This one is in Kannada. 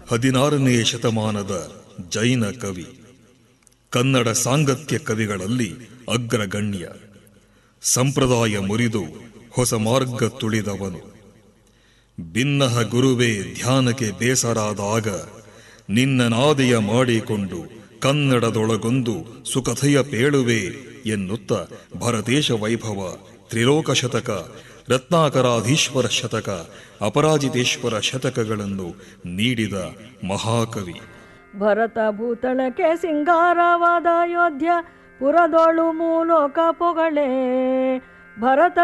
ಹದಿನಾರನೇ ಶತಮಾನದ ಜೈನ ಕವಿ ಕನ್ನಡ ಸಾಂಗತ್ಯ ಕವಿಗಳಲ್ಲಿ ಅಗ್ರಗಣ್ಯ ಸಂಪ್ರದಾಯ ಮುರಿದು ಹೊಸ ಮಾರ್ಗ ತುಳಿದವನು ಭಿನ್ನಹ ಗುರುವೇ ಧ್ಯಾನಕ್ಕೆ ಬೇಸರಾದಾಗ ನಿನ್ನ ನಾದೆಯ ಮಾಡಿಕೊಂಡು ಕನ್ನಡದೊಳಗೊಂದು ಸುಕಥೆಯ ಪೇಳುವೆ ಎನ್ನುತ್ತ ಭರತೇಶ ವೈಭವ ತ್ರಿಲೋಕ ಶತಕ ರತ್ನಾಕರಾಧೀಶ್ವರ ಶತಕ ಅಪರಾಜಿತೇಶ್ವರ ಶತಕಗಳನ್ನು ನೀಡಿದ ಮಹಾಕವಿ ಭರತ ಭೂತಳಕ್ಕೆ ಸಿಂಗಾರವಾದ ಅಯೋಧ್ಯ ಪುರದೊಳು ಮೂಲೋಕ ಪೊಗಳೆ ಭರತ